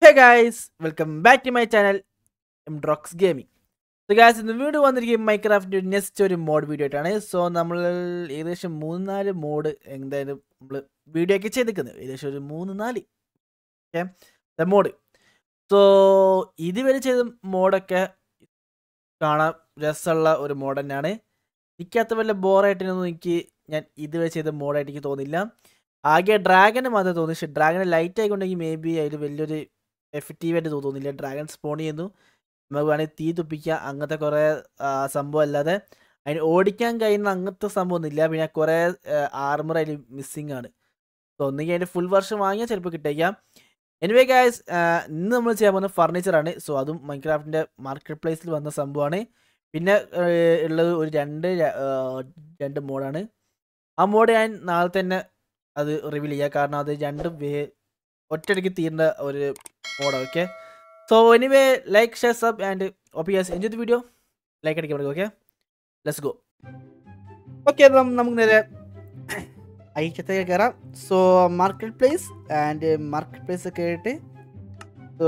Hey guys welcome back to my channel M Drox gaming so guys ഇന്ന് വീണ്ടും വന്നിരിക്കും മൈക്രാഫ്റ്റിൻ്റെ നെക്സ്റ്റ് ഒരു മോഡ് വീഡിയോ ആയിട്ടാണ് സോ നമ്മൾ ഏകദേശം മൂന്ന് നാല് മോഡ് എന്തായാലും നമ്മൾ വീഡിയോ ഒക്കെ ചെയ്തിരിക്കുന്നത് ഏകദേശം ഒരു മൂന്ന് നാല് ഓക്കെ മോഡ് സോ ഇതുവരെ ചെയ്ത മോഡൊക്കെ കാണാൻ രസമുള്ള ഒരു മോഡ് തന്നെയാണ് എനിക്കകത്ത് വല്ല ബോറായിട്ടൊന്നും എനിക്ക് ഞാൻ ഇതുവരെ ചെയ്ത മോഡായിട്ട് എനിക്ക് തോന്നില്ല ആകെ ഡ്രാഗന് മാത്രമേ തോന്നി പക്ഷേ ഡ്രാഗന് ലൈറ്റ് ആയിക്കൊണ്ടെങ്കിൽ മേ ബി അതിൽ വലിയൊരു എഫക്റ്റീവായിട്ട് തോന്നുന്നില്ല ഡ്രാഗൺ സ്പോൺ ചെയ്യുന്നു നമുക്ക് വേണമെങ്കിൽ തീ തുപ്പിക്കുക അങ്ങനത്തെ കുറേ സംഭവം അല്ലാതെ അതിന് ഓടിക്കാൻ കഴിയുന്ന അങ്ങനത്തെ സംഭവമൊന്നുമില്ല പിന്നെ കുറേ ആർമർ അതിൽ മിസ്സിങ് ആണ് സോ ഒന്നെങ്കിൽ അതിൻ്റെ ഫുൾ വർഷം വാങ്ങിയാൽ ചിലപ്പോൾ കിട്ടേക്കാം എനിവേ ഗായ്സ് ഇന്ന് നമ്മൾ ചെയ്യാൻ പോകുന്ന ഫർണിച്ചറാണ് സോ അതും മൈക്രാഫ്റ്റിൻ്റെ മാർക്കറ്റ് പ്ലേസിൽ വന്ന സംഭവമാണ് പിന്നെ ഏഹ്, ഉള്ളത് ഒരു രണ്ട് ര- ഏഹ്, രണ്ട് മോഡാണ് ആ മോഡ് ഞാൻ നാളെ തന്നെ അത് റിവീൽ ചെയ്യുക കാരണം അത് രണ്ടും വേ ഒറ്റയടിക്ക് തീരുന്ന ഒരു മോഡാണ് okay so anyway like share sub and ഓപ്പി yes enjoy the video like അടിക്കാൻ പറ്റും ഓക്കെ ലെറ്റ്സ് ഗോ ഓക്കെ നമുക്ക് നേരെ ഐക്യത്തേക്ക് കയറാം so marketplace and marketplace ഒക്കെ ആയിട്ട് സോ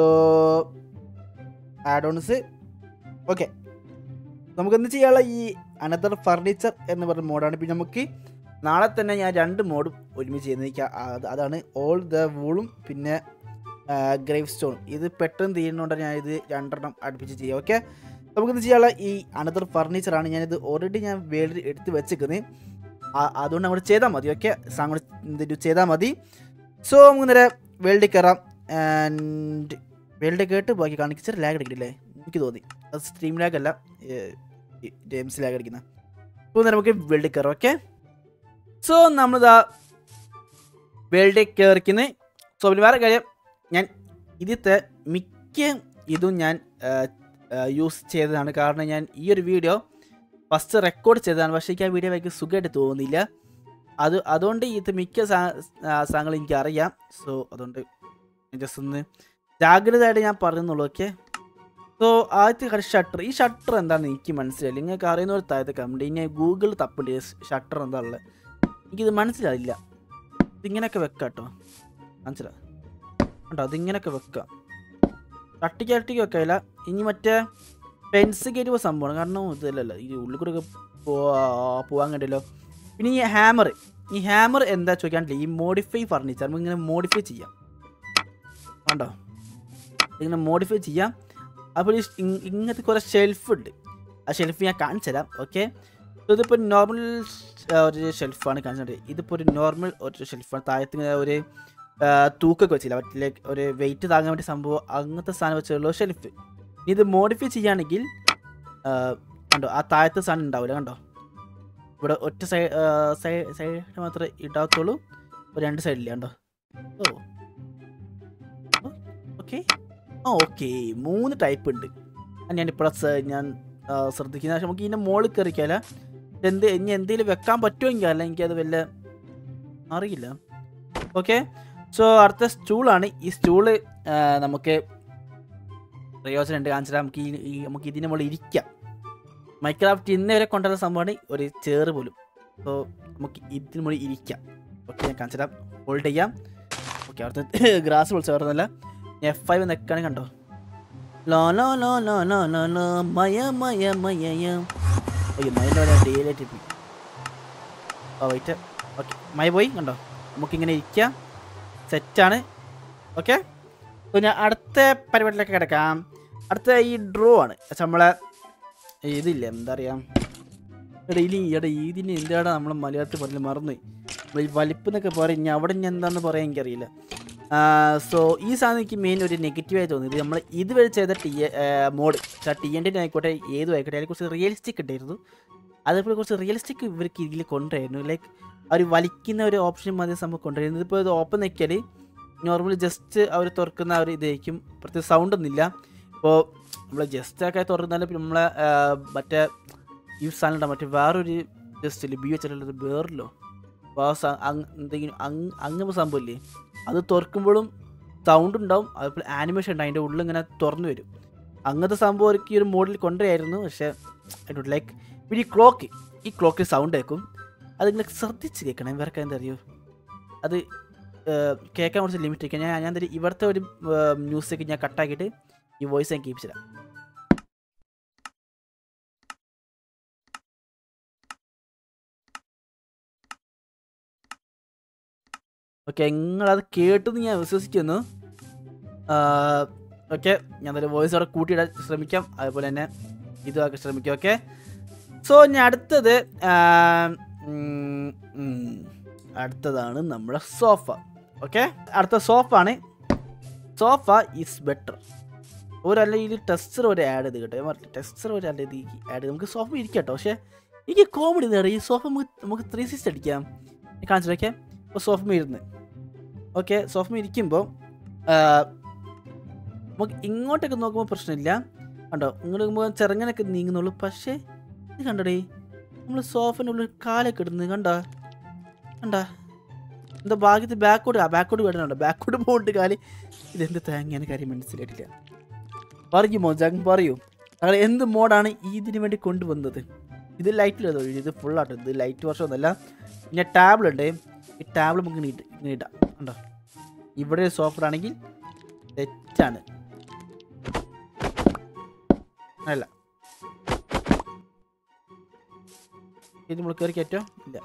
ആഡ് ഓൺസ് ഓക്കെ നമുക്ക് എന്ത് ചെയ്യാനുള്ള ഈ അനദർ ഫർണിച്ചർ എന്ന് പറഞ്ഞ മോഡാണ് പിന്നെ നമുക്ക് നാളെ തന്നെ ഞാൻ രണ്ട് മോഡും ഒരുമിച്ച് ചെയ്യുന്നത് എനിക്ക് അത് അതാണ് ഓൾ ദ വൂളും പിന്നെ ഗ്രേവ് സ്റ്റോൺ ഇത് പെട്ടെന്ന് തീരുന്നതുകൊണ്ട് ഞാൻ ഇത് രണ്ടെണ്ണം അടുപ്പിച്ച് ചെയ്യാം ഓക്കെ നമുക്കിത് ചെയ്യാനുള്ള ഈ അനദർ ഫർണിച്ചറാണ് ഞാനിത് ഓൾറെഡി ഞാൻ വേൾഡിൽ എടുത്ത് വെച്ചേക്കുന്നത് അതുകൊണ്ട് അങ്ങോട്ട് ചെയ്താൽ മതി ഓക്കെ അങ്ങോട്ട് എന്തെങ്കിലും ചെയ്താൽ മതി സോ നമുക്ക് നേരെ വേൾഡിൽ കയറാം ആൻഡ് വേൾഡിൽ കേട്ട് ബാക്കി കാണിച്ചാൽ ലാഗ് അടിക്കില്ലേ എനിക്ക് തോന്നി അത് സ്ട്രീം ലാഗ് അല്ല ഗെയിംസ് ലാഗ് അടിക്കുന്ന അപ്പോൾ നമുക്ക് വേൾഡിൽ കയറാം ഓക്കെ സോ നമ്മളിതാ വേൾഡിൽ കയറിക്കുന്നത് സോ പിന്നെ വേറെ കാര്യം ഞാൻ ഇതിത്തെ മിക്ക ഇതും ഞാൻ യൂസ് ചെയ്തതാണ് കാരണം ഞാൻ ഈ ഒരു വീഡിയോ ഫസ്റ്റ് റെക്കോർഡ് ചെയ്തതാണ് പക്ഷേ എനിക്ക് ആ വീഡിയോ എനിക്ക് സുഖമായിട്ട് തോന്നുന്നില്ല അത് അതുകൊണ്ട് ഇത് മിക്ക സാധനങ്ങൾ എനിക്ക് അറിയാം സോ അതുകൊണ്ട് ജസ്റ്റ് ഒന്ന് ജാഗ്രതയായിട്ട് ഞാൻ പറയുന്നുള്ളൂ ഓക്കെ സോ ആദ്യത്തെ കാര്യം ഷട്ടർ ഈ ഷട്ടർ എന്താണെന്ന് എനിക്ക് മനസ്സിലായില്ല നിങ്ങൾക്ക് അറിയുന്ന ഒരു താഴത്തെ കമൻറ്റ് ഇനി ഗൂഗിൾ തപ്പുണ്ട് ഷട്ടർ എന്താ ഉള്ളത് എനിക്കിത് മനസ്സിലായില്ല ഇതിങ്ങനെയൊക്കെ വെക്കാം കേട്ടോ മനസ്സിലായി കേട്ടോ അതിങ്ങനെയൊക്കെ വെക്കാം തട്ടിക്ക് തട്ടിക്ക് വെക്കാനില്ല ഇനി മറ്റേ ഫെൻസ് കയറ്റുമ്പോൾ സംഭവമാണ് കാരണം ഇതല്ലല്ലോ ഈ ഉള്ളിൽ കൂടെ ഒക്കെ പോകാൻ കണ്ടല്ലോ പിന്നെ ഈ ഹാമർ ഈ ഹാമർ എന്താ ചോദിക്കാണ്ടില്ല ഈ മോഡിഫൈ ഫർണിച്ചർ നമുക്ക് ഇങ്ങനെ മോഡിഫൈ ചെയ്യാം കണ്ടോ ഇങ്ങനെ മോഡിഫൈ ചെയ്യാം അപ്പോൾ ഈ ഇങ്- ഇങ്ങനത്തെ കുറേ ഷെൽഫ് ഉണ്ട് ആ ഷെൽഫ് ഞാൻ കാണിച്ചു തരാം ഓക്കെ ഇതിപ്പോൾ നോർമൽ ഒരു ഷെൽഫാണ് കാണിച്ചത് ഇതിപ്പോൾ ഒരു നോർമൽ ഒരു ഷെൽഫാണ് താഴത്ത് ഇങ്ങനെ ഒരു ആ, തൂക്കൊക്കെ വെച്ചില്ല മറ്റേ ഒരു വെയിറ്റ് താങ്ങാൻ വേണ്ടി സംഭവം അങ്ങനത്തെ സാധനം വെച്ചുള്ള ഷെൽഫ് ഇത് മോഡിഫൈ ചെയ്യുകയാണെങ്കിൽ ആ, കണ്ടോ ആ താഴത്തെ സാധനം ഉണ്ടാവില്ല കണ്ടോ ഇവിടെ ഒറ്റ സൈഡ് സൈഡ് മാത്രമേ ഇടാത്തുള്ളൂ ഒരു രണ്ട് സൈഡില്ല കണ്ടോ ഓ ഓക്കെ ആ ഓക്കെ മൂന്ന് ടൈപ്പ് ഉണ്ട് അത് ഞാനിപ്പോൾ ഞാൻ ആ, ശ്രദ്ധിക്കുന്ന പക്ഷെ നമുക്ക് ഇതിൻ്റെ മുകളിൽ കയറിക്കാല എന്ത് ഇനി എന്തെങ്കിലും വെക്കാൻ പറ്റുമെങ്കിൽ അല്ല എനിക്കത് വല്ല അറിയില്ല ഓക്കെ സോ അടുത്ത സ്റ്റൂളാണ് ഈ സ്റ്റൂള് നമുക്ക് പ്രയോജനം ഉണ്ട് കാണിച്ചാൽ നമുക്ക് ഈ ഈ നമുക്ക് ഇതിൻ്റെ മുകളിൽ ഇരിക്കാം മൈക്രാഫ്റ്റ് ഇന്ന് വരെ കൊണ്ടുവരുന്ന സംഭവമാണ് ഒരു ചേറ് പോലും സോ നമുക്ക് ഇതിന് മുകളിൽ ഇരിക്കാം ഓക്കെ ഞാൻ കാണിച്ചാൽ ഹോൾഡ് ചെയ്യാം ഓക്കെ അവിടുത്തെ ഗ്രാസ് വിളിച്ച് വരുന്നില്ല എഫ് ഫൈവ് നിൽക്കുകയാണെങ്കിൽ കണ്ടോ ലോ ലോ ലോ ലോ ലോ ലോ ലോ മയ മയ മയ അയ്യോ മയ ഡെയിലായിട്ട് പോയി ഓ വെയിറ്റ് ഓക്കെ മയ പോയി കണ്ടോ നമുക്കിങ്ങനെ ഇരിക്കാം സെറ്റാണ് ഓക്കെ അപ്പോൾ ഞാൻ അടുത്ത പരിപാടിയിലേക്ക് കിടക്കാം അടുത്ത ഈ ഡ്രോ ആണ് പക്ഷെ നമ്മളെ ഇതില്ല എന്താ പറയുക എടാ ഇനി എടാ ഇതിന് എന്താണ് നമ്മൾ മലയാളത്തിൽ പറഞ്ഞ് മറന്നുപോയി നമ്മൾ ഈ വലിപ്പം എന്നൊക്കെ പറയും ഇനി അവിടെ ഞാൻ എന്താണെന്ന് പറയാൻ എനിക്കറിയില്ല സോ ഈ സാധനം എനിക്ക് മെയിൻ ഒരു നെഗറ്റീവായി തോന്നി ഇത് നമ്മൾ ഇതുവരെ ചെയ്ത ടി മോഡ് ടി എൻ്റെ ആയിക്കോട്ടെ ഏതും ആയിക്കോട്ടെ അതിനെക്കുറിച്ച് റിയലിസ്റ്റിക് ഉണ്ടായിരുന്നു അതേപോലെ കുറച്ച് റിയലിസ്റ്റിക് ഇവർക്ക് ഇതിൽ കൊണ്ടുവരായിരുന്നു ലൈക്ക് അവർ വലിക്കുന്ന ഒരു ഓപ്ഷൻ മതി സംഭവം കൊണ്ടുവരുന്നത് ഇതിപ്പോൾ ഇത് ഓപ്പൺ നിൽക്കിയാൽ നോർമലി ജസ്റ്റ് അവർ തുറക്കുന്ന ആ ഒരു ഇതായിരിക്കും പ്രത്യേക സൗണ്ട് ഒന്നുമില്ല ഇപ്പോൾ നമ്മൾ ജസ്റ്റ് ഒക്കെ തുറന്നാലും പിന്നെ നമ്മളെ ആ, മറ്റേ ഈ സാധനം ഉണ്ടാവും മറ്റേ വേറൊരു ജസ്റ്റ് ഇല്ലേ ബി വെച്ചിട്ടുള്ളത് വേറില്ലോ അപ്പോൾ ആ സ- അങ് എന്തെങ്കിലും അങ്ങ് അങ്ങനെ സംഭവമില്ലേ അത് തുറക്കുമ്പോഴും സൗണ്ട് ഉണ്ടാവും അതുപോലെ ആനിമേഷൻ ഉണ്ട് അതിൻ്റെ ഉള്ളിൽ ഇങ്ങനെ തുറന്നു വരും അങ്ങനത്തെ സംഭവം അവർക്ക് ഈ ഒരു മോഡൽ കൊണ്ടുവരായിരുന്നു പക്ഷേ ഐ ഡോണ്ട് ലൈക്ക് പിന്നെ ഈ ക്ലോക്ക് ഈ ക്ലോക്കിൽ സൗണ്ട് കേൾക്കും അതിങ്ങനെ ശ്രദ്ധിച്ച് കേൾക്കണം ഇവർക്ക് എന്താ അറിയോ അത് കേൾക്കാൻ കുറച്ച് ലിമിറ്റ് ഇരിക്കുക ഞാൻ ഞാൻ എന്തായാലും ഇവിടുത്തെ ഒരു മ്യൂസിക് ഞാൻ കട്ടാക്കിയിട്ട് ഈ വോയിസ് ഞാൻ കീപ്പ് ചെയ്യാം ഓക്കെ നിങ്ങളത് കേട്ടെന്ന് ഞാൻ വിശ്വസിക്കുന്നു ഓക്കെ ഞാൻ എന്തായാലും വോയിസ് അവിടെ കൂട്ടിയിടാൻ ശ്രമിക്കാം അതുപോലെ തന്നെ ഇതുമാക്കി ശ്രമിക്കാം ഓക്കെ സോ ഇനി അടുത്തത് ആ, ഉം, ഉം, അടുത്തതാണ് നമ്മുടെ സോഫ ഓക്കെ അടുത്ത സോഫ ആണ് സോഫ ഈസ് ബെറ്റർ ഒരല്ല ഇതിൽ ടെസ്റ്റർ ഒരു ആഡ് ചെയ്ത് കേട്ടോ ഞാൻ ടെസ്റ്റർ ഒരു ആഡ് ചെയ്ത് ആഡ് ചെയ്ത് നമുക്ക് സോഫ ഇരിക്കാം കേട്ടോ പക്ഷേ എനിക്ക് കോമഡി നേടാം ഈ സോഫ നമുക്ക് നമുക്ക് ത്രീ സിക്സ് അടിക്കാം ഞാൻ കാണിച്ചു വയ്ക്കാം ഇപ്പോൾ സോഫ ഇരുന്ന് ഓക്കെ സോഫ ഇരിക്കുമ്പോൾ നമുക്ക് ഇങ്ങോട്ടൊക്കെ നോക്കുമ്പോൾ പ്രശ്നമില്ല കണ്ടോ ഇങ്ങോട്ട് നോക്കുമ്പോൾ ചെറുങ്ങനൊക്കെ നീങ്ങുന്നുള്ളൂ പക്ഷേ ഇത് കണ്ടടേ നമ്മൾ സോഫിനുള്ളിൽ കാലൊക്കെ ഇടുന്നത് കണ്ടോ കണ്ടാ എന്താ ഭാഗ്യത്തിൽ ബാക്കോട്ട് ആ ബാക്കോട്ട് വേണമുണ്ടോ ബാക്കോട്ട് പോയിട്ട് കാല് ഇതെന്ത് തേങ്ങയാണ് കാര്യം മനസ്സിലായിട്ടില്ല പറയുമോ ജങ് പറയൂ ഞങ്ങൾ എന്ത് മോഡാണ് ഈ ഇതിന് വേണ്ടി കൊണ്ടുവന്നത് ഇത് ലൈറ്റിലതോ ഇത് ഫുള്ളാട്ടോ ഇത് ലൈറ്റ് വർഷം ഒന്നല്ല പിന്നെ ടാബിൾ ഉണ്ട് ഈ ടാബിൾ നമുക്ക് നീട്ട് നീട്ടാം കണ്ടോ ഇവിടെ സോഫ്റ്റ് ആണെങ്കിൽ തെറ്റാണ് അല്ല ഇത് നമ്മൾ കയറി കയറ്റോ ഇല്ല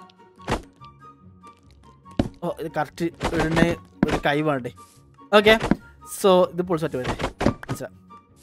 ഓ ഇത് കറക്റ്റ് ഇടുന്ന ഒരു കൈ വേണ്ടേ ഓക്കെ സോ ഇത് പൊളിച്ച് പറ്റും വരെ മനസ്സിലാ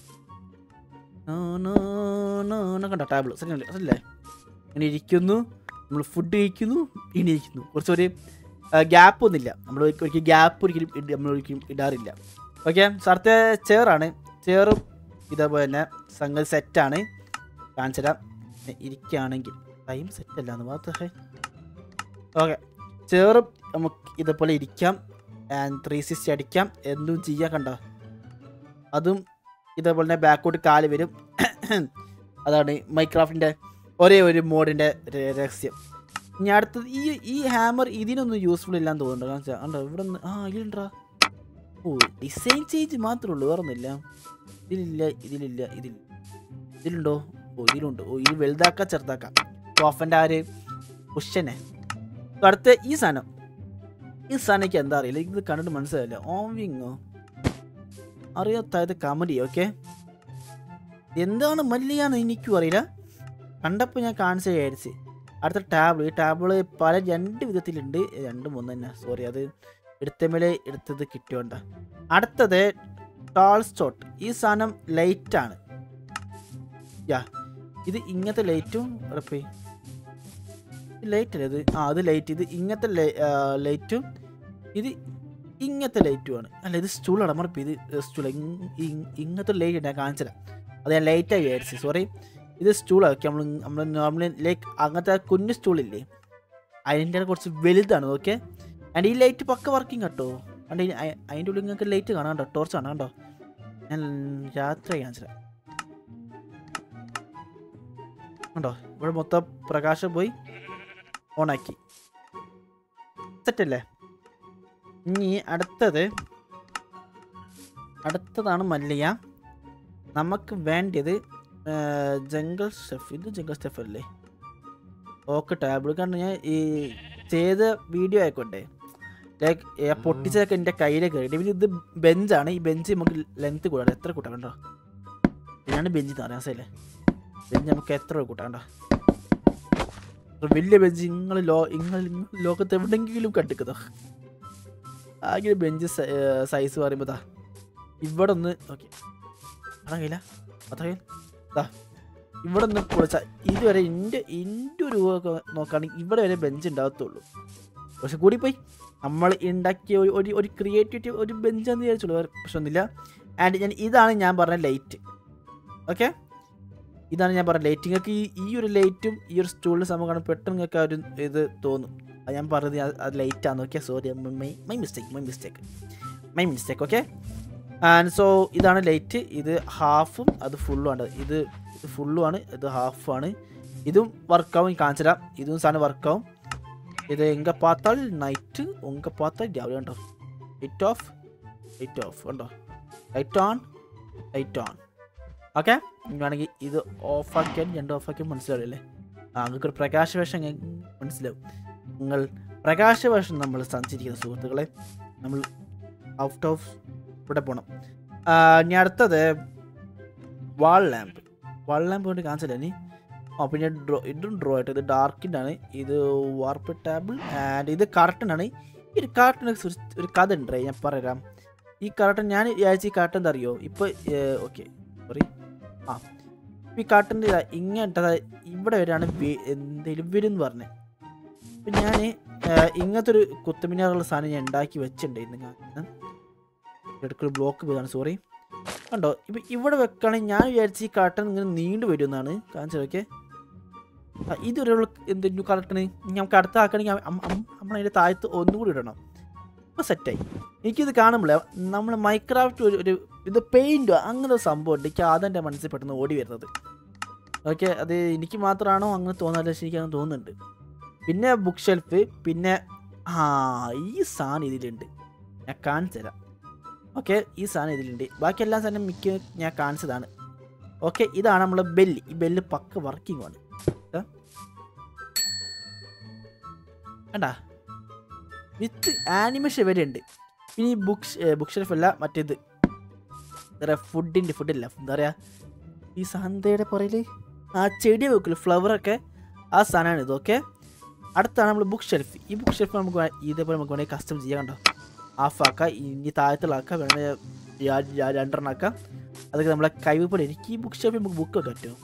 കണ്ടോ ടേബിൾ ശരിയല്ലേ ശരിയല്ലേ ഇങ്ങനെ ഇരിക്കുന്നു നമ്മൾ ഫുഡ് കഴിക്കുന്നു ഇനി ഇരിക്കുന്നു കുറച്ചൊരു ഗ്യാപ്പ് ഒന്നുമില്ല നമ്മൾ ഒരിക്കലും ഗ്യാപ്പ് ഒരിക്കലും ഇട- നമ്മൾ ഒരിക്കലും ഇടാറില്ല ഓക്കെ അടുത്ത ചെയറാണ് ചെയറും ഇതേപോലെ തന്നെ സംഗതി സെറ്റാണ് കാണിച്ചു തരാം ഇരിക്കുകയാണെങ്കിൽ ടൈം സെറ്റല്ല എന്ന് മാത്രമേ ഓക്കെ ചെയറും നമുക്ക് ഇതേപോലെ ഇരിക്കാം ആൻഡ് ത്രീ സിക്സ്റ്റി അടിക്കാം എന്തും ചെയ്യാം കണ്ടോ അതും ഇതേപോലെ തന്നെ ബാക്കോട്ട് കാല് വരും അതാണ് മൈക്രാഫ്റ്റിൻ്റെ ഒരേ ഒരു മോഡിൻ്റെ രഹസ്യം ഇനി അടുത്തത് ഈ ഈ ഹാമർ ഇതിനൊന്നും യൂസ്ഫുൾ ഇല്ലാന്ന് തോന്നുന്നുണ്ട് കാരണം വെച്ചാൽ കണ്ടോ ഇവിടെ നിന്ന് ആ ഇതിലുണ്ടാ ഓ ഡിസൈൻ ചേഞ്ച് മാത്രമേ ഉള്ളൂ വേറെ ഒന്നുമില്ല ഇതിലില്ല ഇതിലില്ല ഇതിൽ ഇതിലുണ്ടോ ഓ ഇതിലുണ്ട് ഓ ഇത് വലുതാക്കാം ചെറുതാക്കാം കോഫൻ്റെ ആ ഒരു കുഷനെ അടുത്ത ഈ സാധനം ഈ സാധനം എനിക്ക് എന്താ അറിയില്ല ഇത് കണ്ടിട്ട് മനസ്സിലായില്ല ഓവിങ്ങോ അറിയാത്ത കമഡി ഓക്കെ എന്താണ് മല്ലിയാന്ന് എനിക്കും അറിയില്ല കണ്ടപ്പോൾ ഞാൻ കാണിച്ചു വിചാരിച്ച് അടുത്ത ടാബിൾ ഈ ടാബിൾ പല രണ്ട് വിധത്തിലുണ്ട് രണ്ട് മൂന്ന് തന്നെ സോറി അത് എടുത്തമേലെ എടുത്തത് കിട്ടുവേണ്ട അടുത്തത് ടാൾ സ്റ്റോട്ട് ഈ സാധനം ലൈറ്റാണ് യാ ഇത് ഇങ്ങനത്തെ ലൈറ്റും ഉറപ്പേ ലൈറ്റ് അല്ലേ ഇത് ആ അത് ലൈറ്റ് ഇത് ഇങ്ങനത്തെ ലൈറ്റും ഇത് ഇങ്ങനത്തെ ലൈറ്റുമാണ് അല്ല ഇത് സ്റ്റൂളാണ് നമ്മളിപ്പോൾ ഇത് സ്റ്റൂൾ ഇങ്ങനത്തെ ലൈറ്റ് ഞാൻ കാണിച്ചില്ല അത് ഞാൻ ലൈറ്റായി വിചാരിച്ചു സോറി ഇത് സ്റ്റൂളാണ് ഓക്കെ നമ്മൾ നമ്മൾ നോർമലി ലൈക്ക് അങ്ങനത്തെ കുഞ്ഞു സ്റ്റൂളില്ലേ അതിൻ്റെ കുറച്ച് വലുതാണ് ഓക്കെ ആൻഡ് ഈ ലൈറ്റ് പക്ക വർക്കിംഗ് കേട്ടോ അണ്ട് അതിൻ്റെ ഉള്ളിൽ നിങ്ങൾക്ക് ലൈറ്റ് കാണാം കേട്ടോ ടോർച്ച് കാണാം കേട്ടോ ഞാൻ രാത്രി കാണിച്ചില്ല ഉണ്ടോ ഇവിടെ മൊത്തം പ്രകാശം പോയി ഓണാക്കി സെറ്റല്ലേ ഇനി അടുത്തത് അടുത്തതാണ് മല്ലിയ നമുക്ക് വേണ്ടത് ജംഗിൾ സ്റ്റെഫ് ഇത് ജംഗിൾ സ്റ്റെഫ് അല്ലേ ഓക്കെ ടാബിൾ കാരണം ഞാൻ ഈ ചെയ്ത വീഡിയോ ആയിക്കോട്ടെ ലൈക്ക് പൊട്ടിച്ചതൊക്കെ എൻ്റെ കയ്യിലേക്ക് കയറി പിന്നെ ഇത് ബെഞ്ചാണ് ഈ ബെഞ്ച് നമുക്ക് ലെങ്ത് കൂടാതെ എത്ര കൂട്ടാം കണ്ടോ ഇതിനാണ് ബെഞ്ച് എന്ന് പറയാൻ മനസ്സിലല്ലേ ബെഞ്ച് നമുക്ക് എത്ര കൂട്ടാം കണ്ടോ ഒരു വലിയ ബെഞ്ച് നിങ്ങൾ ലോ നിങ്ങൾ ലോകത്ത് എവിടെയെങ്കിലും കണ്ടിക്കുന്നോ ആകെ ബെഞ്ച് സൈസ് പറയുമ്പോൾ ദാ ഇവിടെ ഒന്ന് ഓക്കെ അതാ കയ്യില്ല അതാ കയ്യിൽ ദാ ഇവിടെ ഒന്ന് പൊളിച്ച ഇതുവരെ എൻ്റെ എൻ്റെ ഒരു ഒക്കെ നോക്കുകയാണെങ്കിൽ ഇവിടെ വരെ ബെഞ്ച് ഉണ്ടാകത്തുള്ളൂ പക്ഷെ കൂടിപ്പോയി നമ്മൾ ഉണ്ടാക്കിയ ഒരു ഒരു ഒരു ക്രിയേറ്റിവിറ്റി ഒരു ബെഞ്ചെന്ന് വിചാരിച്ചുള്ളൂ വേറെ പ്രശ്നമൊന്നുമില്ല ആൻഡ് ഞാൻ ഇതാണ് ഞാൻ പറഞ്ഞ ലൈറ്റ് ഓക്കെ ഇതാണ് ഞാൻ പറഞ്ഞ ലൈറ്റ് നിങ്ങൾക്ക് ഈ ഈ ഒരു ലൈറ്റും ഈ ഒരു സ്റ്റൂളിൻ്റെ സംഭവം കാണുമ്പോൾ പെട്ടെന്ന് നിങ്ങൾക്ക് ആ ഒരു ഇത് തോന്നും അത് ഞാൻ പറഞ്ഞത് അത് അത് ലൈറ്റാന്ന് okay sorry my my mistake my mistake my mistake okay and so ഇതാണ് ലൈറ്റ് ഇത് ഹാഫും അത് ഫുള്ളും ആണ് ഇത് ഇത് ഫുള്ളും ആണ് ഇത് ഹാഫും ആണ് ഇതും വർക്കാവും കാണിച്ചു തരാം ഇതും സാധനം വർക്കാവും ഇത് എങ്ക പാത്താൽ നൈറ്റ് ഉങ്ക പാത്താൽ രാവിലെ കണ്ടോ ലൈറ്റ് ഓഫ് ലൈറ്റ് ഓഫ് കണ്ടോ light on light on okay വേണമെങ്കിൽ ഇത് ഓഫാക്കിയാൽ രണ്ട് ഓഫാക്കിയാൽ മനസ്സിലാവില്ലേ ആ നിങ്ങൾക്ക് ഒരു പ്രകാശവേഷം മനസ്സിലാവും നിങ്ങൾ പ്രകാശവർഷം നമ്മൾ സഞ്ചരിക്കുന്ന സുഹൃത്തുക്കളെ നമ്മൾ ഔട്ട് ഓഫ് ഇവിടെ പോകണം ആ, ഇനി അടുത്തത് വാൾ ലാമ്പ് വാൾ ലാമ്പ് കൊണ്ട് കാണിച്ചില്ല ഇനി ആ പിന്നെ ഡ്രോ ഇതും ഡ്രോ ആയിട്ട് ഇത് ഡാർക്കിൻ്റെ ആണ് ഇത് വാർപ്പ് ടേബിൾ ആൻഡ് ഇത് കർട്ടൻ ആണ് ഈ ഒരു കർട്ടനെ ഒരു കഥ ഉണ്ട് ഞാൻ പറയാം ഈ കർട്ടൻ ഞാൻ വിചാരിച്ച ഈ കർട്ടൻ എന്താ അറിയോ ഇപ്പോൾ ഓക്കെ സോറി ആ ഈ കർട്ടൻ്റെ ഇങ്ങനത്തെ ദാ ഇവിടെ വരെയാണ് എന്തെങ്കിലും വരും എന്ന് പറഞ്ഞത് അപ്പം ഞാൻ ഇങ്ങനത്തെ ഒരു കുത്തമിനാറുള്ള സാധനം ഞാൻ ഉണ്ടാക്കി വെച്ചിട്ടുണ്ടായിരുന്നു ഞാൻ ഇടയ്ക്കൊരു ബ്ലോക്ക് പോയതാണ് സോറി കണ്ടോ ഇപ്പം ഇവിടെ വെക്കുകയാണെങ്കിൽ ഞാൻ വിചാരിച്ച ഈ കർട്ടൻ ഇങ്ങനെ നീണ്ടു വരുമെന്നാണ് കാണിച്ചത് ഓക്കെ ഇതൊരു എന്തെങ്കിലും കറക്റ്റിന് നമുക്ക് അടുത്ത ആക്കണമെങ്കിൽ നമ്മളതിൻ്റെ താഴത്ത് ഒന്നുകൂടി ഇടണം അപ്പോൾ സെറ്റായി എനിക്കിത് കാണുമ്പോൾ നമ്മൾ മൈക്രാഫ്റ്റ് ഒരു ഒരു ഇത് പെയിൻറ്റോ അങ്ങനെ ഒരു സംഭവം ഉണ്ട് എനിക്ക് ആദ്യം എൻ്റെ മനസ്സിൽ പെട്ടെന്ന് ഓടി വരുന്നത് ഓക്കെ അത് എനിക്ക് മാത്രമാണോ അങ്ങനെ തോന്നാല്ല പക്ഷേ എനിക്കങ്ങനെ തോന്നുന്നുണ്ട് പിന്നെ ബുക്ക് ഷെൽഫ് പിന്നെ ആ ഈ സാധനം ഇതിലുണ്ട് ഞാൻ കാണിച്ചു തരാം ഓക്കെ ഈ സാധനം ഇതിലുണ്ട് ബാക്കി എല്ലാ സാധനം മിക്ക ഞാൻ കാണിച്ചതാണ് ഓക്കെ ഇതാണ് നമ്മളെ ബെല്ല് ഈ ബെല്ല് പക്ക വർക്കിംഗ് ആണ് ദാ. കണ്ടാ വിത്ത് ആനിമേഷൻ വരെ ഉണ്ട് പിന്നെ ഈ ബുക്ക് ബുക്ക് ഷെൽഫ് അല്ല മറ്റേത് എന്താ പറയുക ഫുഡിൻ്റെ ഫുഡില്ല എന്താ പറയുക ഈ സന്ധ്യയുടെ പുറയിൽ ആ ചെടി വെക്കില്ല ഫ്ലവറൊക്കെ ആ സാധനമാണ് ഇത് ഓക്കെ അടുത്താണ് നമ്മൾ ബുക്ക് ഷെൽഫ് ഈ ബുക്ക് ഷെൽഫ് നമുക്ക് വേ- ഇതേപോലെ നമുക്ക് വേണമെങ്കിൽ കസ്റ്റം ചെയ്യാൻ കണ്ടോ ഹാഫ് ആക്കാം ഇനി താഴത്തുള്ളാക്കാം വേണമെങ്കിൽ രണ്ടെണ്ണം ആക്കാം അതൊക്കെ നമ്മളെ കൈവിപ്പടെ എനിക്ക് ഈ ബുക്ക് ഷെൽഫിൽ നമുക്ക് ബുക്ക് വെക്കാൻ പറ്റുമോ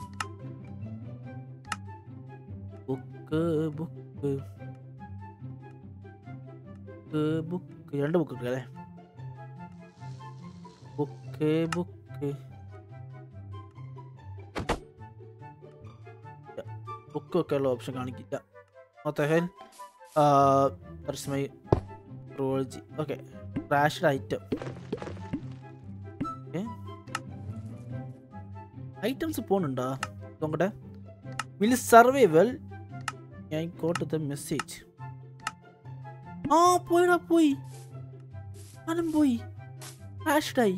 ബുക്ക് ബുക്ക് ബുക്ക് രണ്ട് ബുക്ക് ഉണ്ട് അല്ലേ ബുക്ക് ബുക്ക് ബുക്ക് വെക്കാനുള്ള ഓപ്ഷൻ കാണിക്കില്ല മൊത്തം mythology okay crashed item items പോകുന്നുണ്ടോ നോക്കട്ടെ വിൽ സർവൈവൽ ഞാൻ കോട്ട് ദ മെസ്സേജ് ആ പോയിടാ പോയി അനം പോയി ക്രാഷ്ഡായി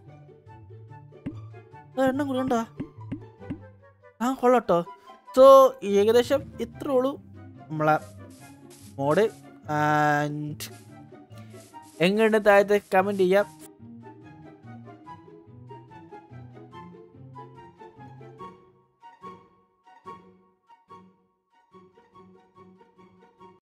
എണ്ണം കൂടി ഉണ്ടോ ആ കൊള്ളട്ടോ സോ ഏകദേശം ഇത്രേ ഉള്ളൂ നമ്മളെ മോഡ് ആൻഡ് എങ്ങനെ താഴത്തെ കമൻറ്റ് ചെയ്യാം